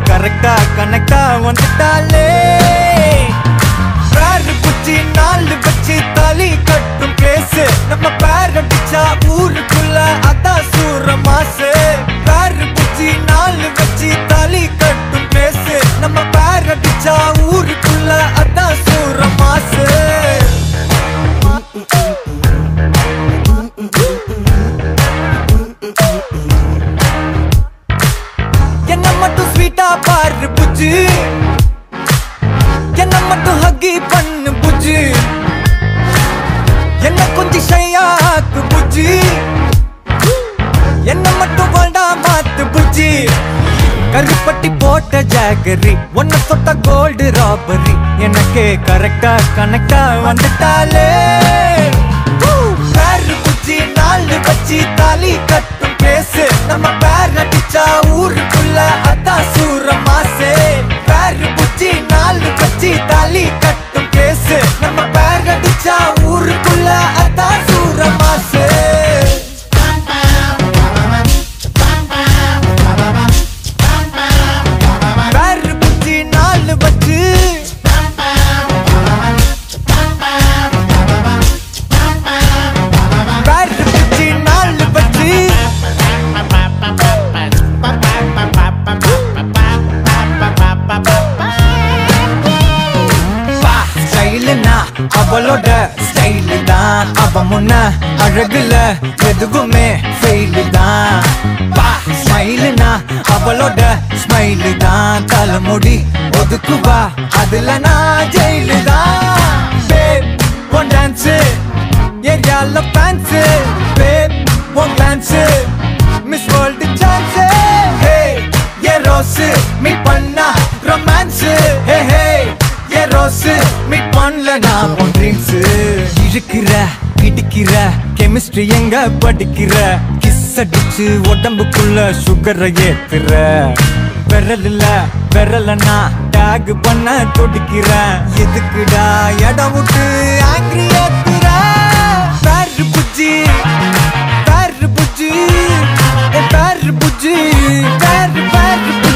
கரெக்டா கனெக்டா வந்துட்டாலே பேரு குச்சி நாலு வச்சு தாலி கட்டும் பிளேஸ் நம்ம பேர் அடிச்சா ஊருக்குள்ள அதான் சூர மாசு பேரு குச்சி நாலு வச்சு தாலி கட்டும் பிளேஸ் நம்ம பேர் அடிச்சா ஊருக்குள்ள அதான் சூர மாசு என்ன மட்டும் ஸ்வீட்டா பாரு புஜ்ஜு என்ன மட்டும் ஹக்கி பண்ணு புஜ்ஜு என்ன கொஞ்சம் ஷையாக்கு புஜ்ஜி என்ன மட்டும் வேண்டா மாத்து புஜ்ஜி கருப்பட்டி போட்ட ஜாகரி ஒன்ன தொட்ட கோல்டு ராபரி எனக்கு கரெக்டா கனெக்டா வந்துட்டாலே பேரு குச்சி நாலு வச்சு தாலி கட்டும் பேசு நம்ம பேர் அடிச்சா ஊருக்குள்ள அதான் சூர மாசே பேரு குச்சி நாலு வச்சு தாலி கட்டும் பேசு நம்ம பேர் அடிச்சா ஊருக்குள்ள அதான் சூர மாசே பேரு குச்சி நாலு வச்சு பேரு குச்சி நாலு வச்சு பா ஸ்டைலுனா அவளோட ஸ்டைலு தான் அவ முன்ன அழகுல எதுவுமே ஃபெயிலு தான் பா ஸ்மைலுனா அவளோட ஸ்மைலு தான் தலைமுடி ஒதுக்குவா அதுல நான் ஜெயிலு தான் பேப் ஒன் டான்ஸு ஏரியால fans babe one dance miss world chance hey a rose meet பண்ணா romance hey hey a rose meet பண்ணல நான் உன் ட்ரீம்ஸ் இழுக்கிற இடிக்கிற கெமிஸ்ட்ரி எங்க படிக்கிற கிஸ் அடிச்சு உடம்புக்குள்ள சுகரை ஏத்துற விரல் இல்ல விரலனா டேக் பண்ண துடிக்கிறேன் எதுக்குடா இடம் விட்டு ஆங்கிரி ஏத்துற பேரு புஜ்ஜி பேரு புஜ்ஜி என் பேரு புஜ்ஜி பேரு பேரு